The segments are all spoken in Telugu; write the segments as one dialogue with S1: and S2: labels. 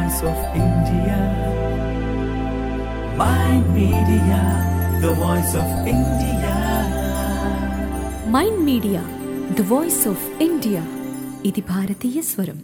S1: voice of India. My media, the voice of India.
S2: Mind media the voice of India ఇది భారతీయ స్వరం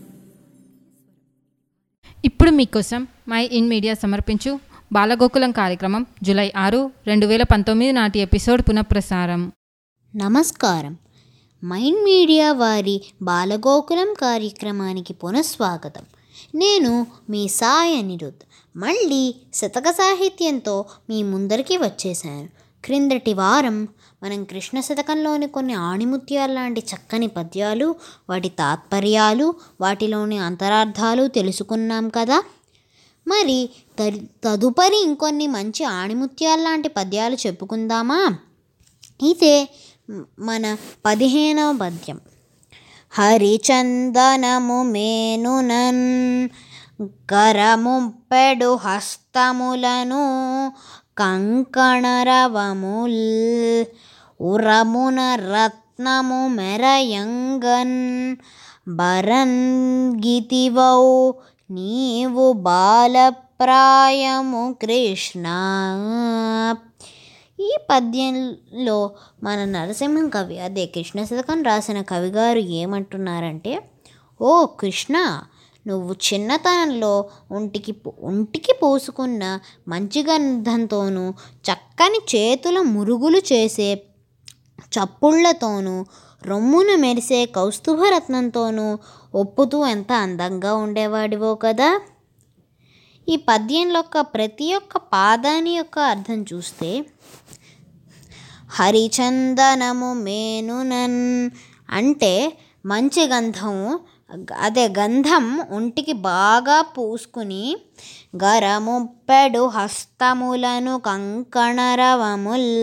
S3: ఇప్పుడు మీకోసం మై ఇన్ మీడియా సమర్పించు బాలగోకులం కార్యక్రమం జూలై ఆరు రెండు వేల పంతొమ్మిది నాటి ఎపిసోడ్ పునఃప్రసారం
S4: నమస్కారం మైండ్ మీడియా వారి బాలగోకులం కార్యక్రమానికి పునఃస్వాగతం నేను మీ సాయి అనిరుద్ మళ్ళీ శతక సాహిత్యంతో మీ ముందరికి వచ్చేసాను క్రిందటి వారం మనం కృష్ణ శతకంలోని కొన్ని ఆణిముత్యాల లాంటి చక్కని పద్యాలు వాటి తాత్పర్యాలు వాటిలోని అంతరార్థాలు తెలుసుకున్నాం కదా మరి తరి- తదుపరి ఇంకొన్ని మంచి ఆణిముత్యాల లాంటి పద్యాలు చెప్పుకుందామా ఇదే మ్, మన పదిహేనవ పద్యం హరిచందనము మేనునన్ కరముంపెడు హస్తములను కంకణరవముల్ ఉరమున రత్నము మెరయంగన్ బరంగితివౌ నీవు బాలప్రాయము కృష్ణ ఈ పద్యంలో మన నరసింహం కవి అదే కృష్ణ శతకం రాసిన కవిగారు ఏమంటున్నారంటే ఓ కృష్ణ నువ్వు చిన్నతనంలో ఒంటికి పో- ఒంటికి పోసుకున్న మంచి గంధంతోనూ చక్కని చేతుల మురుగులు చేసే చప్పుళ్లతోనూ రొమ్మున మెరిసే కౌస్తుభరత్నంతోనూ ఒప్పుతూ ఎంత అందంగా ఉండేవాడివో కదా ఈ పద్యంలో యొక్క ప్రతి ఒక్క పాదాని యొక్క అర్థం చూస్తే హరిచందనము మేనునన్ అంటే మంచి గంధము అదే గంధం ఒంటికి బాగా పూసుకుని గరముప్పెడు హస్తములను కంకణరవముల్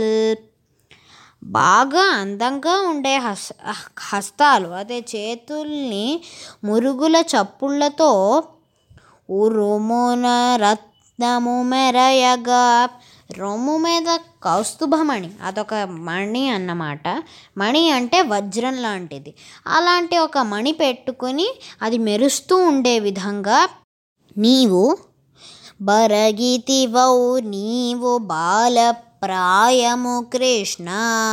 S4: బాగా అందంగా ఉండే హస్ హస్తాలు అదే చేతుల్ని మురుగుల చప్పుళ్ళతో ఉరుమున రత్నము మెరయగా రొమ్ము మీద కౌస్తుభమణి అదొక మణి అన్నమాట మణి అంటే వజ్రం లాంటిది అలాంటి ఒక మణి పెట్టుకుని అది మెరుస్తూ ఉండే విధంగా నీవు బరగితివౌ నీవు బాల ప్రాయము కృష్ణ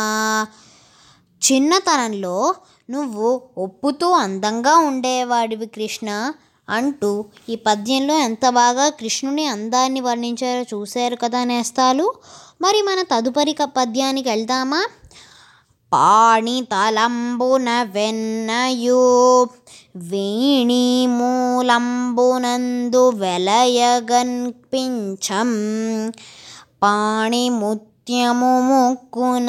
S4: చిన్నతనంలో నువ్వు ఒప్పుతూ అందంగా ఉండేవాడివి కృష్ణ అంటూ ఈ పద్యంలో ఎంత బాగా కృష్ణుని అందాన్ని వర్ణించారో చూశారు కదా నేస్తాలు మరి మన తదుపరి క- పద్యానికి వెళ్దామా పాణి తలంబున వెన్నయు వేణి మూలంబునందు వెలయగన్పించం పాణి ముత్యము ముక్కున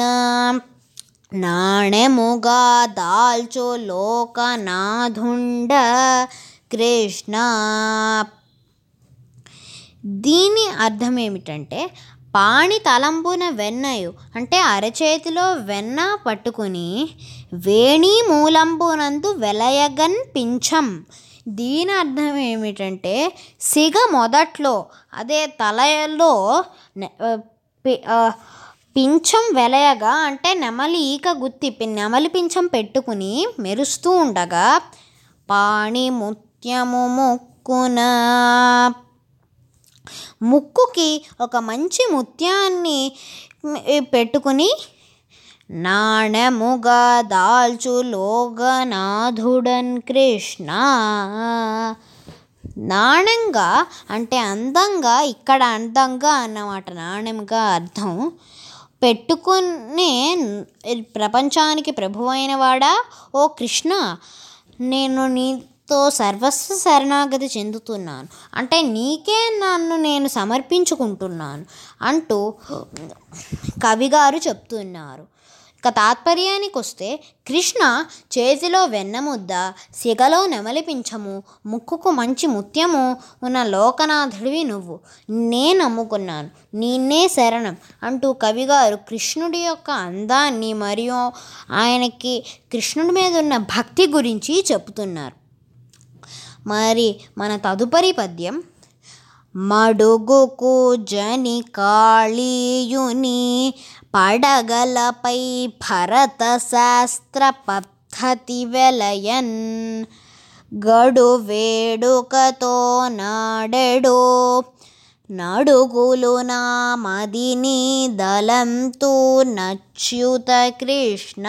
S4: నాణెముగా దాల్చు లోకనాథుండ కృష్ణ దీని అర్థం ఏమిటంటే పాణి తలంబున వెన్నయు అంటే అరచేతిలో వెన్న పట్టుకుని వేణి మూలంబునందు వెలయగన్ పింఛం దీని అర్థం ఏమిటంటే సిగ మొదట్లో అదే తలలో నె- ఆ, పి- ఆ, పింఛం వెలయగా అంటే నెమలి ఈక గుత్తి పి- నెమలి పింఛం పెట్టుకుని మెరుస్తూ ఉండగా పాణి ముత్యము ముక్కున ముక్కుకి ఒక మంచి ముత్యాన్ని మ్, పెట్టుకుని నాణెముగా దాల్చు లోగనాథుడన్ కృష్ణ నాణ్యంగా అంటే అందంగా ఇక్కడ అందంగా అన్నమాట నాణ్యంగా అర్థం పెట్టుకునే ప్రపంచానికి ప్రభువైన వాడా ఓ కృష్ణ నేను నీతో సర్వస్వ శరణాగతి చెందుతున్నాను అంటే నీకే నన్ను నేను సమర్పించుకుంటున్నాను అంటూ కవిగారు చెప్తున్నారు ఇక తాత్పర్యానికి వస్తే కృష్ణ చేతిలో వెన్నముద్ద సిగలో నెమలిపించము ముక్కుకు మంచి ముత్యము ఉన్న లోకనాథుడివి నువ్వు నే నమ్ముకున్నాను నిన్నే శరణం అంటూ కవిగారు కృష్ణుడి యొక్క అందాన్ని మరియు ఆయనకి కృష్ణుడి మీద ఉన్న భక్తి గురించి చెప్తున్నారు మరి మన తదుపరి పద్యం మడుగుకు జని కాళీయుని పడగలపై భరత శాస్త్ర పద్ధతి వెలయన్ గడు వేడుకతో నాడెడు నడుగులు నా మదిని దళంతు నచ్యుత కృష్ణ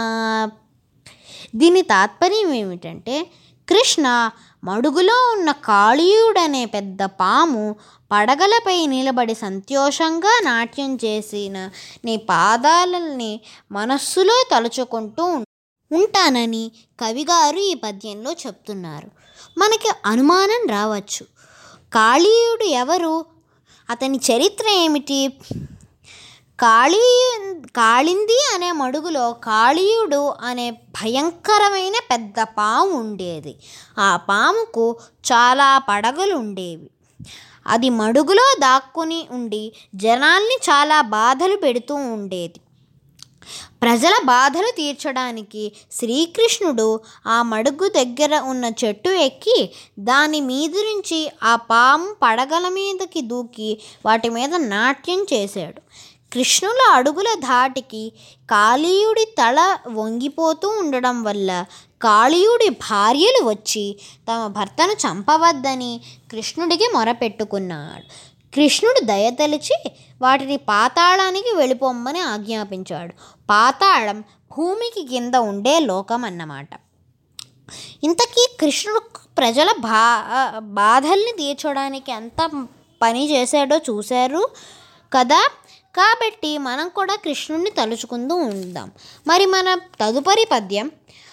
S4: దీని తాత్పర్యం ఏమిటంటే కృష్ణ మడుగులో ఉన్న కాళీయుడనే పెద్ద పాము పడగలపై నిలబడి సంతోషంగా నాట్యం చేసిన నీ పాదాలని మనస్సులో తలుచుకుంటూ ఉంటానని కవిగారు ఈ పద్యంలో చెప్తున్నారు మనకి అనుమానం రావచ్చు కాళీయుడు ఎవరు అతని చరిత్ర ఏమిటి కాళీ కాళింది అనే మడుగులో కాళీయుడు అనే భయంకరమైన పెద్ద పాము ఉండేది ఆ పాముకు చాలా పడగలు ఉండేవి అది మడుగులో దాక్కుని ఉండి జనాల్ని చాలా బాధలు పెడుతూ ఉండేది ప్రజల బాధలు తీర్చడానికి శ్రీకృష్ణుడు ఆ మడుగు దగ్గర ఉన్న చెట్టు ఎక్కి దాని మీద నుంచి ఆ పాము పడగల మీదకి దూకి వాటి మీద నాట్యం చేశాడు కృష్ణుల అడుగుల ధాటికి కాళీయుడి తల వంగిపోతూ ఉండడం వల్ల కాళీయుడి భార్యలు వచ్చి తమ భర్తను చంపవద్దని కృష్ణుడికి మొరపెట్టుకున్నాడు కృష్ణుడు దయతలిచి వాటిని పాతాళానికి వెళ్ళిపోమ్మని ఆజ్ఞాపించాడు పాతాళం భూమికి కింద ఉండే లోకం అన్నమాట ఇంతకీ కృష్ణుడు ప్రజల బా బాధల్ని తీర్చడానికి ఎంత పని చేశాడో చూశారు కదా కాబట్టి మనం కూడా కృష్ణుడిని తలుచుకుంటూ ఉందాం మరి మన తదుపరి పద్యం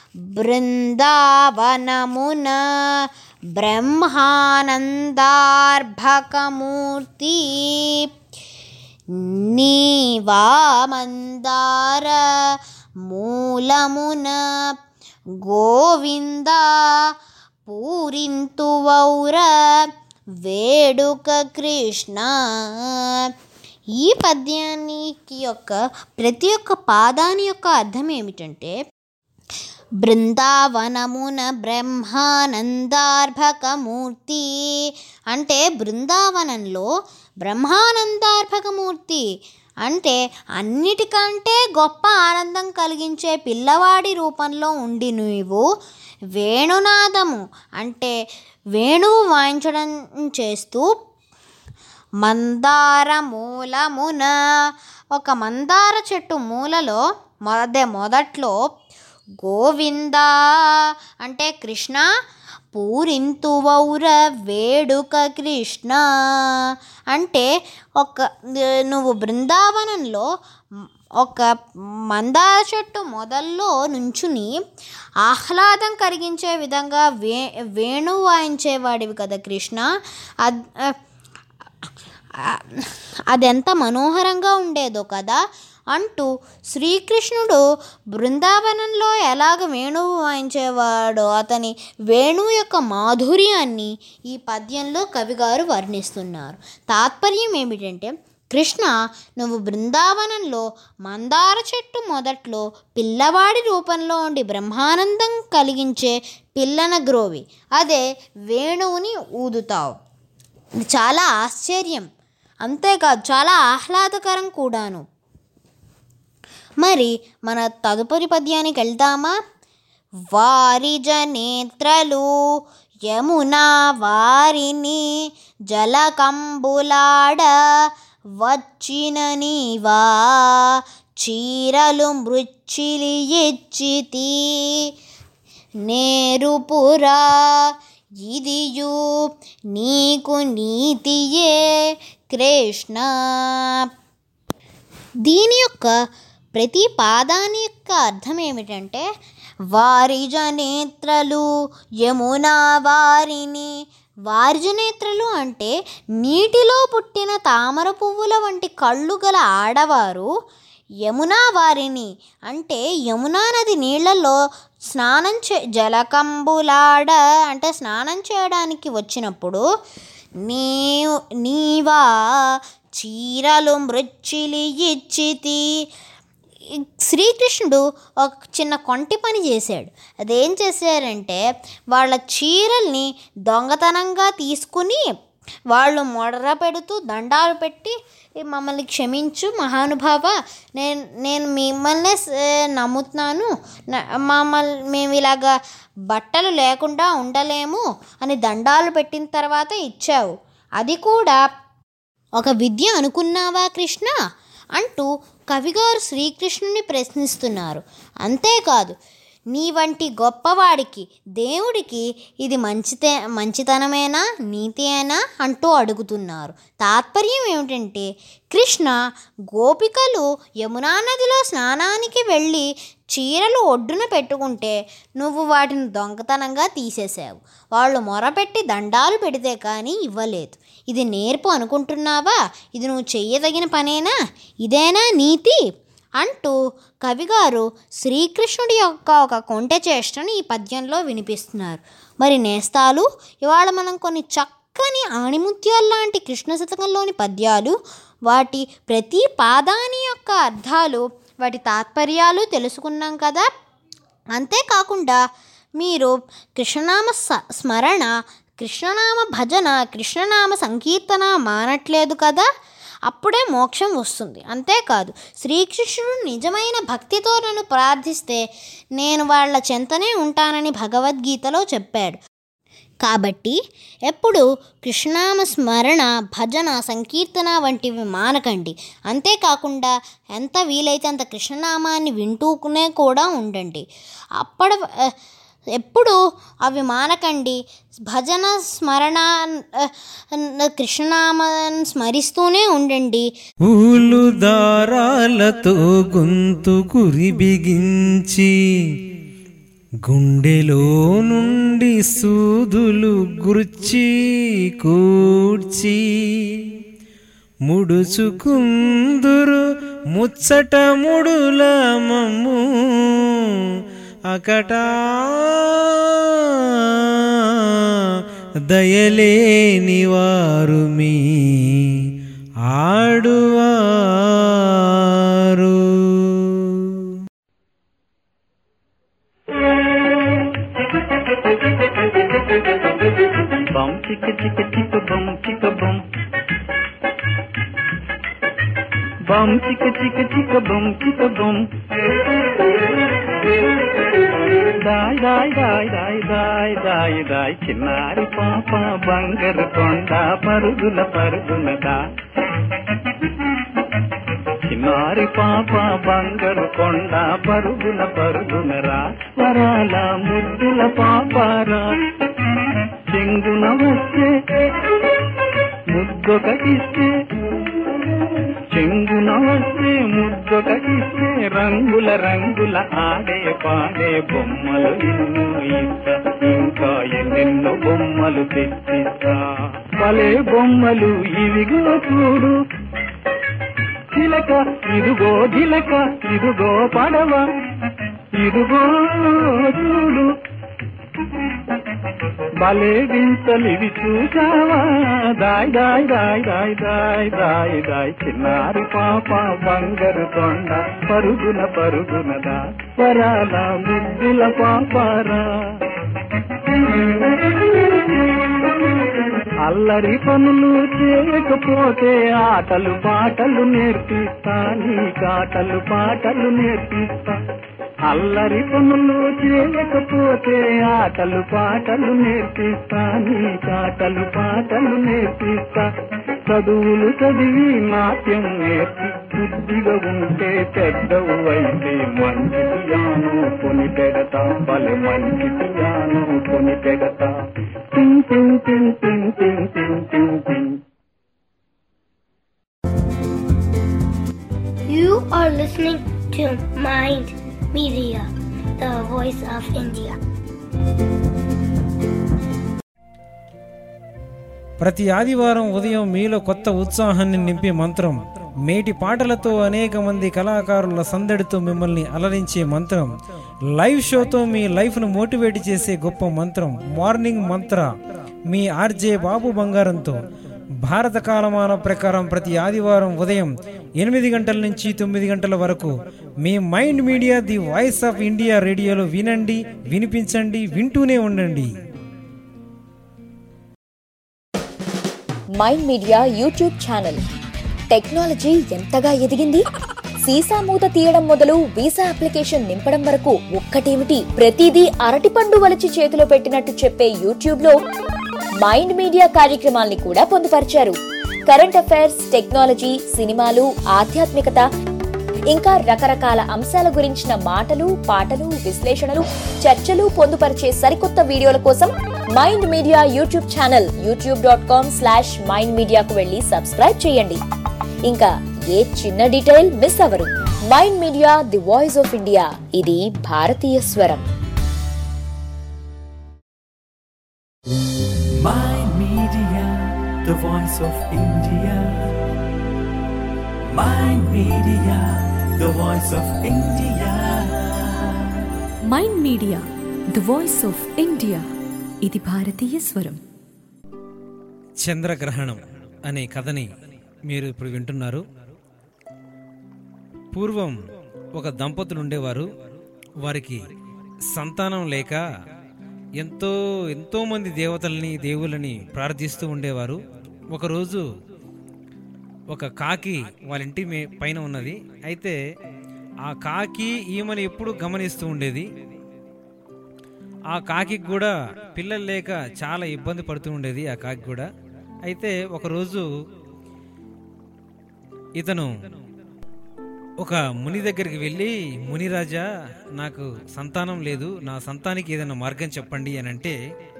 S4: బృందావనమున బ్రహ్మానందార్భకమూర్తి నీవామందార మూలమున గోవింద పూరింతువౌర వేడుక కృష్ణ ఈ పద్యానికి యొక్క ప్రతి ఒక్క పాదాని యొక్క అర్థం ఏమిటంటే బృందావనమున బ్రహ్మానందార్భకమూర్తి అంటే బృందావనంలో బ్రహ్మానందార్భకమూర్తి అంటే అన్నిటికంటే గొప్ప ఆనందం కలిగించే పిల్లవాడి రూపంలో ఉండి నువ్వు వేణునాదము అంటే వేణువు వాయించడం చేస్తూ మందార మూలమున ఒక మందార చెట్టు మూలలో మొద మొదట్లో గోవింద అంటే కృష్ణ పూరింతువౌర వేడుక కృష్ణ అంటే ఒక నువ్వు బృందావనంలో ఒక మందార చెట్టు మొదల్లో నుంచుని ఆహ్లాదం కలిగించే విధంగా వే వేణువు వాయించేవాడివి కదా కృష్ణ అద్ అదెంత మనోహరంగా ఉండేదో కదా అంటూ శ్రీకృష్ణుడు బృందావనంలో ఎలాగ వేణువు వాయించేవాడో అతని వేణువు యొక్క మాధుర్యాన్ని ఈ పద్యంలో కవిగారు వర్ణిస్తున్నారు తాత్పర్యం ఏమిటంటే కృష్ణ నువ్వు బృందావనంలో మందార చెట్టు మొదట్లో పిల్లవాడి రూపంలో ఉండి బ్రహ్మానందం కలిగించే పిల్లన గ్రోవి అదే వేణువుని ఊదుతావు ఇది చాలా ఆశ్చర్యం అంతేకాదు చాలా ఆహ్లాదకరం కూడాను మరి మన తదుపరి పద్యానికి వెళ్దామా వారిజ నేత్రలు యమునా వారిని జలకంబులాడ వచ్చిన నీవా చీరలు మృచ్చిలి ఇచ్చితి నేరుపురా ఇదియు నీకు నీతియే కృష్ణ దీని యొక్క ప్రతి పాదాని యొక్క అర్థం ఏమిటంటే వారిజ నేత్రలు యమునా వారిని వారిజ నేత్రలు అంటే నీటిలో పుట్టిన తామర పువ్వుల వంటి కళ్ళు గల ఆడవారు యమునా వారిని అంటే యమునా నది నీళ్లలో స్నానం చే జలకంబులాడ అంటే స్నానం చేయడానికి వచ్చినప్పుడు నీ నీవా చీరలు మృచ్చిలి ఇచ్చితి శ్రీకృష్ణుడు ఒక చిన్న కొంటి పని చేశాడు అదేం చేశారంటే వాళ్ళ చీరల్ని దొంగతనంగా తీసుకుని వాళ్ళు మొడర పెడుతూ దండాలు పెట్టి మమ్మల్ని క్షమించు మహానుభావ నేను నేను మిమ్మల్నే స- నమ్ముతున్నాను న- మమ్మల్ని మేము ఇలాగా బట్టలు లేకుండా ఉండలేము అని దండాలు పెట్టిన తర్వాత ఇచ్చావు అది కూడా ఒక విద్య అనుకున్నావా కృష్ణ అంటూ కవిగారు శ్రీకృష్ణుని ప్రశ్నిస్తున్నారు అంతేకాదు నీ వంటి గొప్పవాడికి దేవుడికి ఇది మంచితే మంచితనమేనా నీతియేనా అంటూ అడుగుతున్నారు తాత్పర్యం ఏమిటంటే కృష్ణ గోపికలు యమునా నదిలో స్నానానికి వెళ్ళి చీరలు ఒడ్డున పెట్టుకుంటే నువ్వు వాటిని దొంగతనంగా తీసేశావు వాళ్ళు మొరపెట్టి దండాలు పెడితే కానీ ఇవ్వలేదు ఇది నేర్పు అనుకుంటున్నావా ఇది నువ్వు చెయ్యదగిన పనేనా ఇదేనా నీతి అంటూ కవిగారు శ్రీకృష్ణుడి యొక్క ఒక కొంటె చేష్టను ఈ పద్యంలో వినిపిస్తున్నారు మరి నేస్తాలు ఇవాళ మనం కొన్ని చక్కని ఆణిముత్యాలు లాంటి కృష్ణ శతకంలోని పద్యాలు వాటి ప్రతి పాదాని యొక్క అర్థాలు వాటి తాత్పర్యాలు తెలుసుకున్నాం కదా అంతేకాకుండా మీరు కృష్ణనామ స- స్మరణ కృష్ణనామ భజన కృష్ణనామ సంకీర్తన మానట్లేదు కదా అప్పుడే మోక్షం వస్తుంది అంతేకాదు శ్రీకృష్ణుడు నిజమైన భక్తితో నన్ను ప్రార్థిస్తే నేను వాళ్ళ చెంతనే ఉంటానని భగవద్గీతలో చెప్పాడు కాబట్టి ఎప్పుడు కృష్ణనామ స్మరణ భజన సంకీర్తన వంటివి మానకండి అంతేకాకుండా ఎంత వీలైతే అంత కృష్ణనామాన్ని వింటూకునే కూడా ఉండండి అప్పటి ఎప్పుడు అవి మానకండి భజన స్మరణ ఆ, కృష్ణనామాన్ని స్మరిస్తూనే ఉండండి
S5: ఊలు దారాలతో గొంతు కురి బిగించి గుండెలో నుండి సూదులు గుర్చి కూర్చి ముడుచుకుందురు ముచ్చట ముడుల మమ్ము అకటా దయలేని వారు మీ ఆడువారు
S1: Bum chicka chicka chicka bum chicka bum. Bum chicka chicka chicka bum chicka bum. దాయ్ దాయ్ దాయ్ దాయ్ దాయ్ దాయ్ దాయ్ చిన్నారి పాప బంగారు కొండ పరుగుల పరుగుల దా చిన్నారి పాప బంగారు కొండ పరుగుల పరుగుల రా వరాల ముద్దుల పాపారా చెంగున వస్తే ముద్దొకటిస్తే చెంగున వస్తే ముద్దొకటిస్తే రంగుల రంగుల ఆడే పాడే బొమ్మలు ఎన్నో ఇస్తా ఇంకా ఎన్నెన్నో బొమ్మలు తెచ్చిస్తా భలే బొమ్మలు ఇవిగో చూడు చిలక ఇదిగో గిలక ఇదిగో పడవ ఇదిగో చూడు భలే వింతలివి చూసావా దాయ్ దాయ్ దాయ్ దాయ్ దాయ్ దాయ్ దాయ్ చిన్నారి పాప బంగారు కొండ పరుగున పరుగున దా వరాల ముద్దుల పాపారా అల్లరి పనులు చేయకపోతే ఆటలు పాటలు నేర్పిస్తా నీ కాటలు పాటలు నేర్పిస్తా అల్లరి పనులు చేయకపోతే ఆటలు పాటలు నేర్పిస్తా నీ కాటలు పాటలు నేర్పిస్తా చదువులు చదివి నాట్యం నేర్పి బుద్ధిగా ఉంటే పెద్దవు అయితే మంచి పియాను కొని పెడతా భలే మంచి పియాను కొని పెడతా టింగ్ టింగ్ టింగ్ టింగ్ టింగ్ టింగ్ టింగ్ టింగ్
S6: You are listening to Mind Media, the voice of India.
S5: ప్రతి ఆదివారం ఉదయం మీలో కొత్త ఉత్సాహాన్ని నింపే మంత్రం మేటి పాటలతో అనేక మంది కళాకారుల సందడితో మిమ్మల్ని అలరించే మంత్రం లైవ్ షోతో మీ లైఫ్ను మోటివేట్ చేసే గొప్ప మంత్రం మార్నింగ్ మంత్ర మీ ఆర్జే బాబు బంగారంతో భారత కాలమాన ప్రకారం ప్రతి ఆదివారం ఉదయం ఎనిమిది గంటల నుంచి తొమ్మిది గంటల వరకు మీ mind media the voice of India రేడియోలో వినండి వినిపించండి వింటూనే ఉండండి
S7: mind media YouTube channel technology ఎంతగా ఎదిగింది సీసా మూత తీయడం మొదలు వీసా అప్లికేషన్ నింపడం వరకు ఒక్కటేమిటి ప్రతిదీ అరటిపండు వలిచి చేతిలో పెట్టినట్టు చెప్పే యూట్యూబ్ లో మైండ్ మీడియా కార్యక్రమాల్ని కూడా పొందుపరిచారు కరెంట్ అఫైర్స్ టెక్నాలజీ సినిమాలు ఆధ్యాత్మికత ఇంకా రకరకాల అంశాల గురించిన మాటలు పాటలు విశ్లేషణలు చర్చలు పొందుపరిచే సరికొత్త వీడియోల కోసం mind media YouTube channel YouTube dot com slash mind మీడియాకు వెళ్ళి సబ్స్క్రైబ్ చేయండి ఇంకా ఏ చిన్న డీటెయిల్ మిస్ అవ్వరు mind media the voice of India ఇది భారతీయ స్వరం
S8: Mind Media, the voice of India. Mind Media, the voice of India.
S2: Mind media the voice of India ఇది భారతీయ స్వరం
S5: చంద్రగ్రహణం అనే కథని మీరు ఇప్పుడు వింటున్నారు పూర్వం ఒక దంపతులు ఉండేవారు వారికి సంతానం లేక ఎంతో ఎంతో మంది దేవతల్ని దేవుళ్ళని ప్రార్థిస్తూ ఉండేవారు ఒకరోజు ఒక కాకి వాళ్ళ ఇంటి మే పైన ఉన్నది అయితే ఆ కాకి ఈమెను ఎప్పుడు గమనిస్తూ ఉండేది ఆ కాకి కూడా పిల్లలు లేక చాలా ఇబ్బంది పడుతూ ఉండేది ఆ కాకి కూడా అయితే ఒకరోజు ఇతను ఒక ముని దగ్గరికి వెళ్ళి మునిరాజా నాకు సంతానం లేదు నా సంతానికి ఏదైనా మార్గం చెప్పండి అని అంటే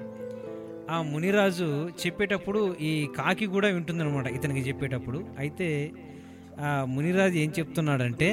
S5: ఆ మునిరాజు చెప్పేటప్పుడు ఈ కాకి కూడా వింటుందన్నమాట ఇతనికి చెప్పేటప్పుడు అయితే ఆ మునిరాజు ఏం చెప్తున్నాడంటే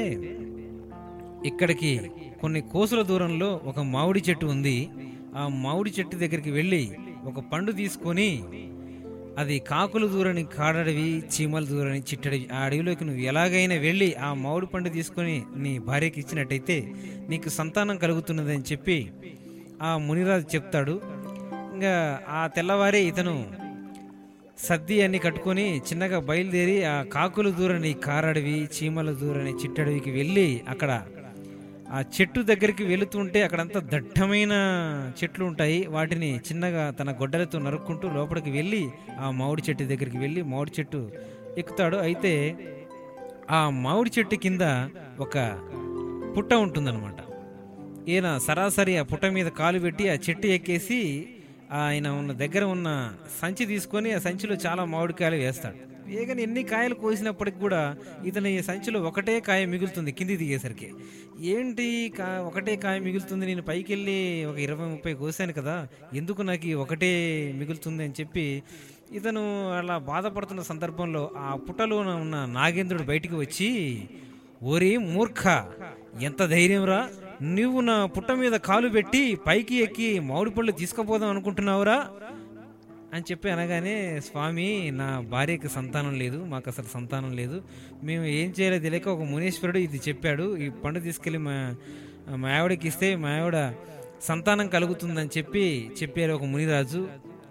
S5: ఇక్కడికి కొన్ని కోసుల దూరంలో ఒక మామిడి చెట్టు ఉంది ఆ మామిడి చెట్టు దగ్గరికి వెళ్ళి ఒక పండు తీసుకొని అది కాకులు దూరని కాడడివి చీమల దూరని చిట్టడివి ఆ అడవిలోకి నువ్వు ఎలాగైనా వెళ్ళి ఆ మామిడి పండు తీసుకొని నీ భార్యకి ఇచ్చినట్టయితే నీకు సంతానం కలుగుతున్నదని చెప్పి ఆ మునిరాజు చెప్తాడు ఇంకా ఆ తెల్లవారే ఇతను సద్ది అన్ని కట్టుకొని చిన్నగా బయలుదేరి ఆ కాకులు దూరని కారడవి చీమల దూరని చిట్టడవికి వెళ్ళి అక్కడ ఆ చెట్టు దగ్గరికి వెళుతుంటే అక్కడంతా దట్టమైన చెట్లు ఉంటాయి వాటిని చిన్నగా తన గొడ్డలతో నరుక్కుంటూ లోపలికి వెళ్ళి ఆ మామిడి చెట్టు దగ్గరికి వెళ్ళి మామిడి చెట్టు ఎక్కుతాడు అయితే ఆ మామిడి చెట్టు కింద ఒక పుట్ట ఉంటుందన్నమాట ఈయన సరాసరి ఆ పుట్ట మీద కాలు పెట్టి ఆ చెట్టు ఎక్కేసి ఆయన ఉన్న దగ్గర ఉన్న సంచి తీసుకొని ఆ సంచిలో చాలా మామిడికాయలు వేస్తాడు వేగని ఎన్ని కాయలు కోసినప్పటికి కూడా ఇతని సంచిలో ఒకటే కాయ మిగులుతుంది కింది దిగేసరికి ఏంటి కా ఒకటే కాయ మిగులుతుంది నేను పైకి వెళ్ళి ఒక ఇరవై ముప్పై కోసాను కదా ఎందుకు నాకు ఈ ఒకటే మిగులుతుంది అని చెప్పి ఇతను అలా బాధపడుతున్న సందర్భంలో ఆ పుట్టలో ఉన్న నాగేంద్రుడు బయటికి వచ్చి ఓరి మూర్ఖ ఎంత ధైర్యంరా నువ్వు నా పుట్ట మీద కాలు పెట్టి పైకి ఎక్కి మామిడి పళ్ళు తీసుకుపోదాం అనుకుంటున్నావురా అని చెప్పి అనగానే స్వామి నా భార్యకి సంతానం లేదు మాకు అసలు సంతానం లేదు మేము ఏం చేయాలో తెలియక ఒక మునీశ్వరుడు ఇది చెప్పాడు ఈ పండు తీసుకెళ్ళి మా మా ఆవిడకి ఇస్తే మా ఆవిడ సంతానం కలుగుతుందని చెప్పి చెప్పారు ఒక మునిరాజు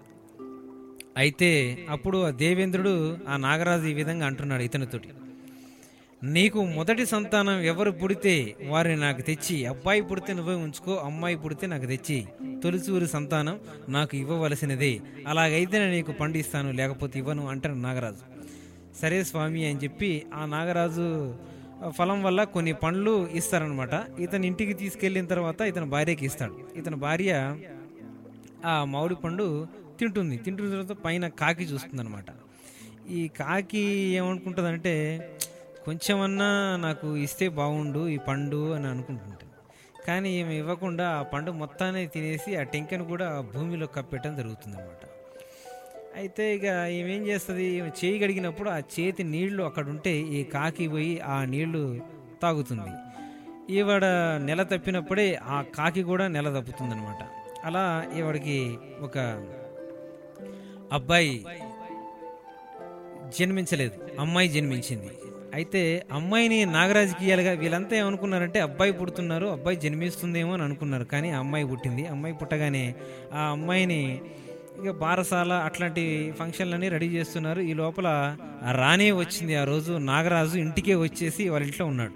S5: అయితే అప్పుడు ఆ దేవేంద్రుడు ఆ నాగరాజు ఈ విధంగా అంటున్నాడు ఇతనితోటి నీకు మొదటి సంతానం ఎవరు పుడితే వారిని నాకు తెచ్చి అబ్బాయి పుడితే నువ్వే ఉంచుకో అమ్మాయి పుడితే నాకు తెచ్చి తొలిచూరి సంతానం నాకు ఇవ్వవలసినదే అలాగైతే నేను నీకు పండిస్తాను లేకపోతే ఇవ్వను అంటాడు నాగరాజు సరే స్వామి అని చెప్పి ఆ నాగరాజు ఫలం వల్ల కొన్ని పండ్లు ఇస్తారనమాట ఇతని ఇంటికి తీసుకెళ్ళిన తర్వాత ఇతని భార్యకి ఇస్తాడు ఇతని భార్య ఆ మామిడి పండు తింటుంది తింటున్న తర్వాత పైన కాకి చూస్తుందన్నమాట ఈ కాకి ఏమనుకుంటుందంటే కొంచెమన్నా నాకు ఇస్తే బాగుండు ఈ పండు అని అనుకుంటుంటుంది కానీ ఏమి ఇవ్వకుండా ఆ పండు మొత్తాన్ని తినేసి ఆ టెంకను కూడా ఆ భూమిలో కప్పెట్టడం జరుగుతుంది అనమాట అయితే ఇక ఏమేం చేస్తుంది ఈమె చేయి గడిగినప్పుడు ఆ చేతి నీళ్లు అక్కడ ఉంటే ఈ కాకి పోయి ఆ నీళ్లు తాగుతుంది ఈవాడ నెల తప్పినప్పుడే ఆ కాకి కూడా నెల తప్పుతుంది అనమాట అలా ఈవాడికి ఒక అబ్బాయి జన్మించలేదు అమ్మాయి జన్మించింది అయితే అమ్మాయిని నాగరాజుకి ఇయ్యాలిగా వీళ్ళంతా ఏమనుకున్నారంటే అబ్బాయి పుడుతున్నారు అబ్బాయి జన్మిస్తుందేమో అని అనుకున్నారు కానీ ఆ అమ్మాయి పుట్టింది అమ్మాయి పుట్టగానే ఆ అమ్మాయిని ఇక బారసాల అట్లాంటి ఫంక్షన్లన్నీ రెడీ చేస్తున్నారు ఈ లోపల ఆ రాణి వచ్చింది ఆ రోజు నాగరాజు ఇంటికే వచ్చేసి వాళ్ళ ఇంట్లో ఉన్నాడు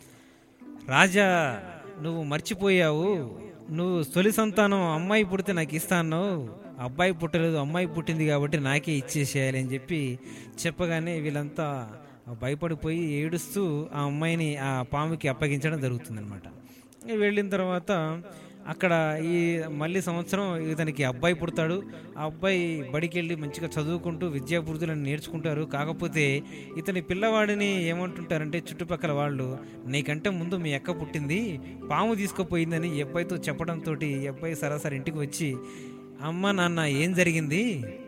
S5: రాజా నువ్వు మర్చిపోయావు నువ్వు తొలి సంతానం అమ్మాయి పుడితే నాకు ఇస్తా అన్నావు అబ్బాయి పుట్టలేదు అమ్మాయి పుట్టింది కాబట్టి నాకే ఇచ్చేసేయాలి అని చెప్పి చెప్పగానే వీళ్ళంతా భయపడిపోయి ఏడుస్తూ ఆ అమ్మాయిని ఆ పాముకి అప్పగించడం జరుగుతుందన్నమాట వెళ్ళిన తర్వాత అక్కడ ఈ మళ్ళీ సంవత్సరం ఇతనికి అబ్బాయి పుడతాడు ఆ అబ్బాయి బడికి వెళ్ళి మంచిగా చదువుకుంటూ విద్యాబుద్ధులను నేర్చుకుంటారు కాకపోతే ఇతని పిల్లవాడిని ఏమంటుంటారంటే చుట్టుపక్కల వాళ్ళు నీకంటే ముందు మీ అక్క పుట్టింది పాము తీసుకుపోయిందని ఈ అబ్బాయితో చెప్పడంతో ఈ అబ్బాయి సరాసరి ఇంటికి వచ్చి అమ్మ నాన్న ఏం జరిగింది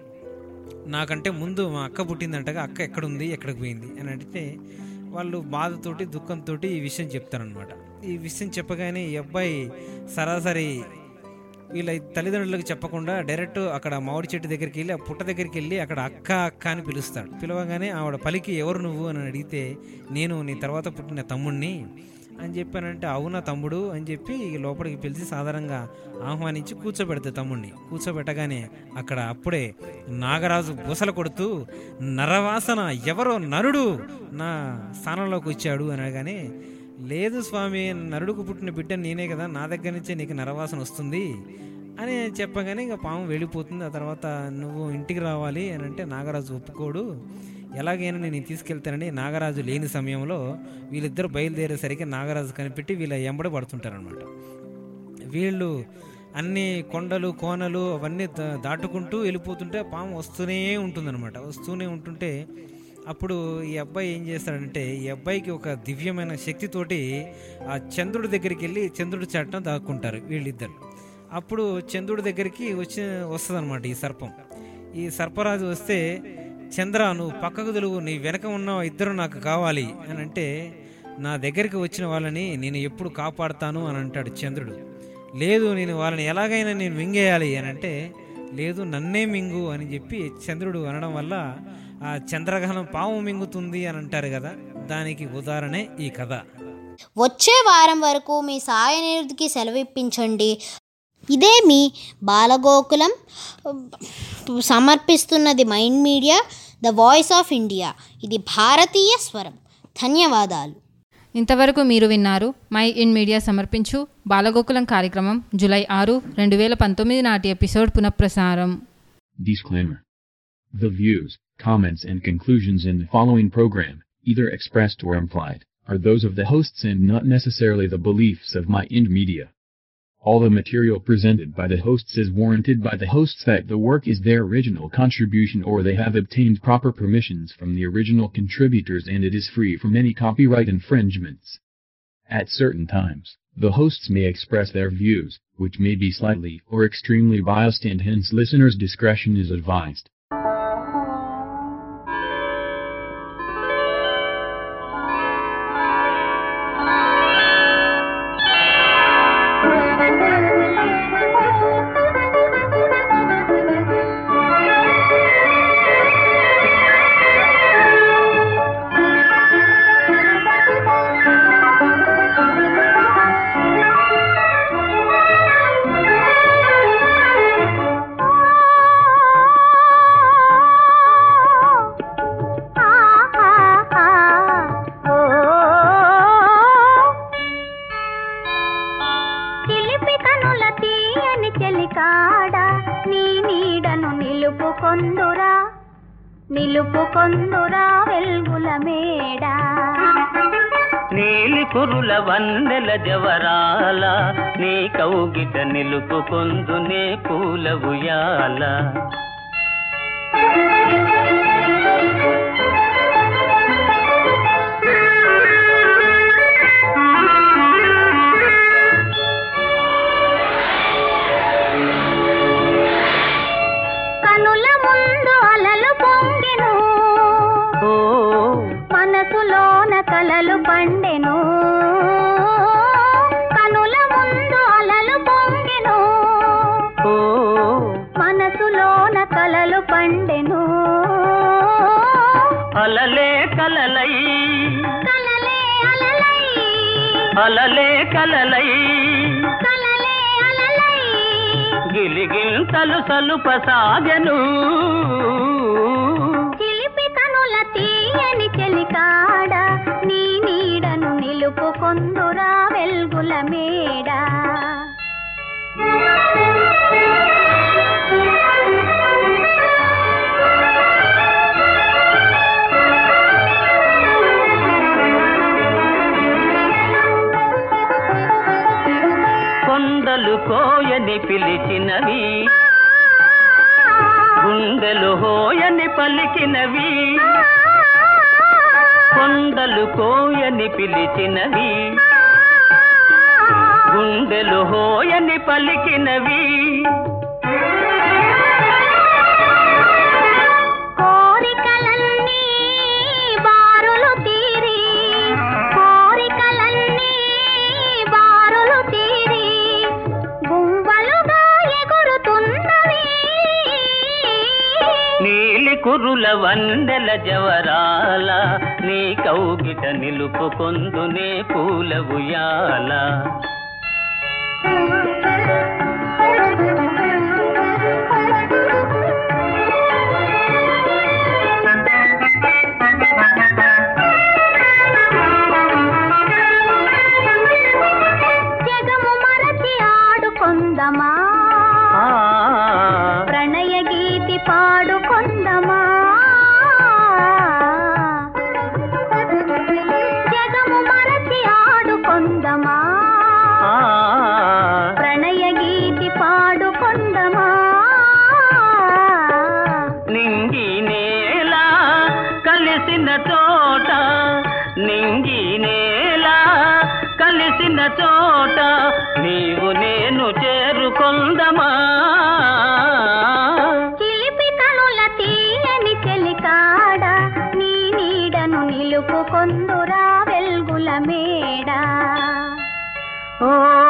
S5: నాకంటే ముందు మా అక్క పుట్టిందంటగా అక్క ఎక్కడుంది ఎక్కడికి పోయింది అని అంటే వాళ్ళు బాధతోటి దుఃఖంతో ఈ విషయం చెప్తారనమాట ఈ విషయం చెప్పగానే ఈ అబ్బాయి సరాసరి వీళ్ళ తల్లిదండ్రులకు చెప్పకుండా డైరెక్ట్ అక్కడ మామిడి చెట్టు దగ్గరికి వెళ్ళి ఆ పుట్ట దగ్గరికి వెళ్ళి అక్కడ అక్క అక్క అని పిలుస్తాడు పిలవగానే ఆవిడ పలికి ఎవరు నువ్వు అని అడిగితే నేను నీ తర్వాత పుట్టిన తమ్ముడిని అని చెప్పానంటే అవునా తమ్ముడు అని చెప్పి లోపలికి పిలిచి సాధారణంగా ఆహ్వానించి కూర్చోబెడతాడు తమ్ముడిని కూర్చోబెట్టగానే అక్కడ అప్పుడే నాగరాజు బుసలు కొడుతూ నరవాసన ఎవరో నరుడు నా స్థానంలోకి వచ్చాడు అనగానే లేదు స్వామి నరుడుకు పుట్టిన బిడ్డ నేనే కదా నా దగ్గర నుంచే నీకు నరవాసన వస్తుంది అని చెప్పగానే ఇక పాము వెళ్ళిపోతుంది ఆ తర్వాత నువ్వు ఇంటికి రావాలి అని అంటే నాగరాజు ఒప్పుకోడు ఎలాగైనా నేను తీసుకెళ్తానని నాగరాజు లేని సమయంలో వీళ్ళిద్దరు బయలుదేరేసరికి నాగరాజు కనిపెట్టి వీళ్ళ ఎంబడి పడుతుంటారనమాట వీళ్ళు అన్ని కొండలు కోనలు అవన్నీ దా- దాటుకుంటూ వెళ్ళిపోతుంటే పాము వస్తూనే ఉంటుందన్నమాట వస్తూనే ఉంటుంటే అప్పుడు ఈ అబ్బాయి ఏం చేస్తాడంటే ఈ అబ్బాయికి ఒక దివ్యమైన శక్తితోటి ఆ చంద్రుడి దగ్గరికి వెళ్ళి చంద్రుడి చాటం దాక్కుంటారు వీళ్ళిద్దరు అప్పుడు చంద్రుడి దగ్గరికి వచ్చి వస్తుందన్నమాట ఈ సర్పం ఈ సర్పరాజు వస్తే చంద్ర నువ్వు పక్కకు తెలుగు నీ వెనక ఉన్న ఇద్దరు నాకు కావాలి అని అంటే నా దగ్గరికి వచ్చిన వాళ్ళని నేను ఎప్పుడు కాపాడుతాను అని అంటాడు చంద్రుడు లేదు నేను వాళ్ళని ఎలాగైనా నేను మింగేయాలి అని అంటే లేదు నన్నే మింగు అని చెప్పి చంద్రుడు అనడం వల్ల ఆ చంద్రగ్రహణం పాము మింగుతుంది అని అంటారు కదా దానికి ఉదాహరణే ఈ కథ
S4: వచ్చే వారం వరకు మీ సాయనిధికి సెలవిప్పించండి ఇదే మీ బాలగోకులం సమర్పిస్తున్నది mind media the voice of India ఇది భారతీయ స్వరం ధన్యవాదాలు
S3: ఇంతవరకు మీరు విన్నారు మై ఇన్ మీడియా సమర్పించు బాలగోకులం కార్యక్రమం జూలై ఆరు రెండు వేల పంతొమ్మిది నాటి ఎపిసోడ్ పునఃప్రసారం
S9: Disclaimer. The views, comments and conclusions in the following program, either expressed or implied, are those of the hosts and not necessarily the beliefs of My Ind Media. All the material presented by the hosts is warranted by the hosts that the work is their original contribution or they have obtained proper permissions from the original contributors and it is free from any copyright infringements. At certain times, the hosts may express their views, which may be slightly or extremely biased and hence listeners' discretion is advised.
S10: చిలిపి కనుల తీయని చెలికాడ నీ నీడను నిలుపుకొందురా నిలుపుకొందురా వెల్గుల మేడ
S11: నీలి కురుల వందెల జవరాల నీ కౌగిట నిలుపుకొందు నే పూల ఉయ్యాల
S10: కనుల ముందు అలలు పొంగెను
S11: ఓ
S10: మనసులోన కలలు పండెను కనుల ముందు అలలు పొంగెను
S11: ఓ
S10: మనసులోన కలలు పండెను
S11: అలలే కలలై
S10: కలలే అలలై
S11: అలలే కలలై
S10: కలలే అలలై
S11: గిలిగిల్తలు సలుప సాగను
S10: చిలిపి కనుల తీయని చెలికాడ నీ నీడను నిలుపుకొందురా వెల్గుల మేడ
S11: పిలిచినవి గుండెలు హోయని పలికినవి కొండలు కోయని పిలిచినవి గుండెలు హోయని పలికినవి
S10: కోరికలన్నీ బారులు తీరి కోరికలన్నీ బారులు తీరి గుంవలుగా ఎగురుతున్నవి
S11: నీలి కురుల వందెల జవరాల నీ కౌగిట నిలుపుకొందునే పూల ఉయ్యాల
S10: జగము మరచి ఆడుకొందమా ప్రణయ గీతి పాడుకొందమా జగము మరచి ఆడుకొందమా ప్రణయ గీతి పాడుకొందమా
S11: నింగి నేల కలిసిన చోట నింగి నేల కలిసిన చోట నీవు నేను చేరుకొందమా
S10: చిలిపి కనుల తీయని చెలికాడ నీ నీడను నిలుపుకొందురా వెల్గుల మేడ
S11: ఓ